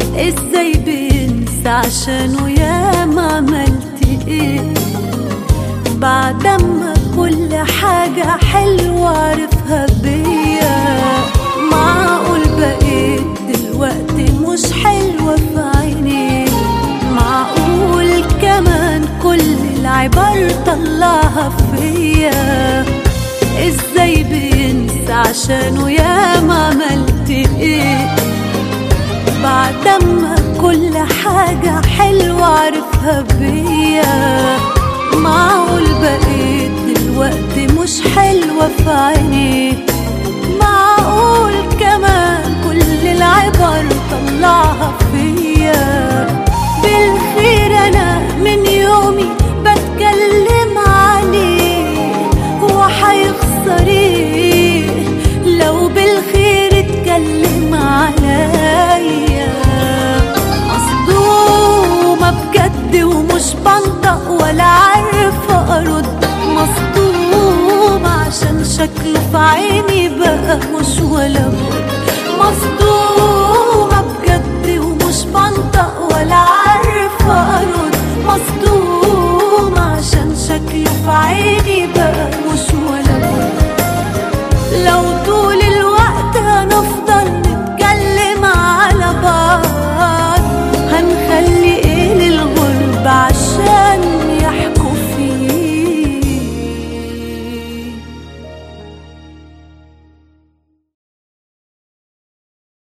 ازاي بينسى عشانه يا ما عملت ايه بعد ما كل حاجة حلوة عرفها بيا معقول بقيت دلوقتي مش حلوة في عيني معقول كمان كل العبر طلعها فيا ازاي بينسى عشانه يا ما عملت ايه بعد ما كل حاجة حلوة عرفها بيا معقول بقيت دلوقتي مش حلوة في عيني معقول كمان كل العبر طلعها فيا بالخير أنا من يومي بتكلم عليه هو حيخسر ايه لو بالخير اتكلم عليا مصدومة بجد ومش بنطق ولا عارفة أرد مصدومة عشان شكله في عيني بقى مش ولا بد مصدومة بجد ومش بنطق ولا عارفة أرد مصدومة